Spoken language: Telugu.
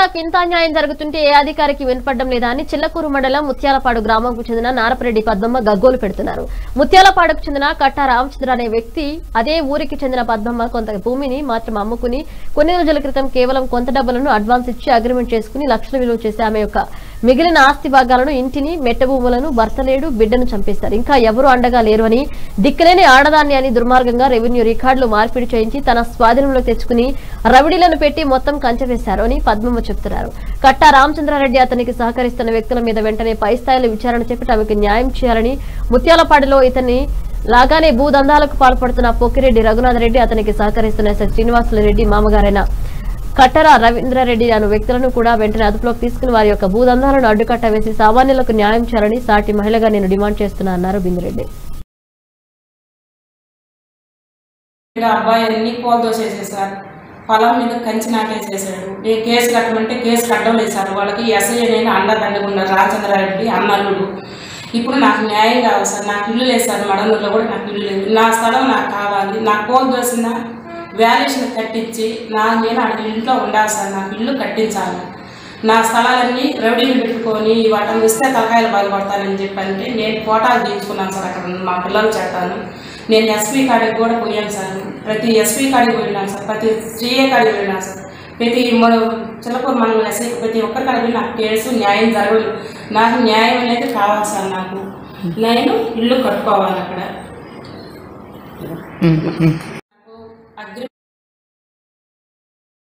తాకి ఇంత అన్యాయం జరుగుతుంటే ఏ అధికారికి వినపడడం లేదా అని చిల్లకూరు మండలం ముత్యాలపాడు గ్రామంకు చెందిన నారపరెడ్డి పద్మమ్మ గగ్గోలు పెడుతున్నారు ముత్యాలపాడుకు చెందిన కట్టా రామచంద్ర అనే వ్యక్తి అదే ఊరికి చెందిన పద్మమ్మ కొంత భూమిని మాత్రం అమ్ముకుని కొన్ని రోజుల క్రితం కేవలం కొంత డబ్బులను అడ్వాన్స్ ఇచ్చి అగ్రిమెంట్ చేసుకుని లక్షల విలువ చేసే ఆమె యొక్క మిగిలిన ఆస్తి భాగాలను ఇంటిని మెట్ట భూములను భర్త లేడు బిడ్డను చంపేస్తారు ఇంకా ఎవరు అండగా లేరు అని దిక్కులేని ఆడదాన్ని అని దుర్మార్గంగా రెవెన్యూ రికార్డులు మార్పిడి చేయించి తన స్వాధీనంలో తెచ్చుకుని రవిడీలను పెట్టి మొత్తం కంచెవేశారు అని పద్మమ్మ చెప్తున్నారు కట్టా రామచంద్రారెడ్డి అతనికి సహకరిస్తున్న వ్యక్తుల మీద వెంటనే పై స్థాయిలో విచారణ చేపట్టి ఆమెకు న్యాయం చేయాలని ముత్యాలపాడులో ఇతన్ని లాగానే భూదందాలకు పాల్పడుతున్న పొక్కిరెడ్డి రఘునాథ్ రెడ్డి అతనికి సహకరిస్తున్న ఎస్ శ్రీనివాసులు రెడ్డి మామగారైన కట్టర రవీంద్రారెడ్డి అను వ్యక్తులను కూడా వెంటనే అదుపులోకి తీసుకుని వారి యొక్క భూదందాలను అడ్డుకట్ట వేసి సామాన్యులకు న్యాయం చేయాలని సాటి మహిళగా నేను డిమాండ్ చేస్తున్నా అన్నారు బిందిరెడ్డి ఇక్కడ అబ్బాయి అన్ని కోల్ దోసేసేసారు పొలం మీద కంచి నాటేసేసాడు ఏ కేసు కట్టమంటే కేసు కట్టడం లేదు సార్ వాళ్ళకి ఎస్ఐ నేను అండదండగా ఉన్నారు రామచంద్రారెడ్డి అన్నల్లుడు ఇప్పుడు నాకు న్యాయం కావాలి సార్ నాకు ఇల్లు లేదు సార్ మడనూరులో కూడా నాకు ఇల్లు లేదు నా స్థలం నాకు కావాలి నా కోల్ దోసిన వాల్యుయేషన్ కట్టించి నా నేను అక్కడ ఇంట్లో ఉండాలి సార్ నాకు ఇల్లు కట్టించాలి నా స్థలాలన్నీ రౌడీలు పెట్టుకొని వాటిని ఇస్తే తలకాయలు బాధపడతానని చెప్పంటే నేను ఫోటాలు తీసుకున్నాను సార్ అక్కడ మా పిల్లలు చేస్తాను నేను ఎస్పీ కాడికి కూడా పోయాను సార్ ప్రతి ఎస్పీ కాడికి పోయినాను సార్ ప్రతి సిఏ కాడికి పోయినాను సార్ ప్రతి మన చిలకూరు మనం ఎస్ఐ ప్రతి ఒక్కరి కాడికి నాకు కేసు న్యాయం జరగదు నాకు న్యాయం అనేది కావాలి సార్ నాకు నేను ఇల్లు కట్టుకోవాలి అక్కడ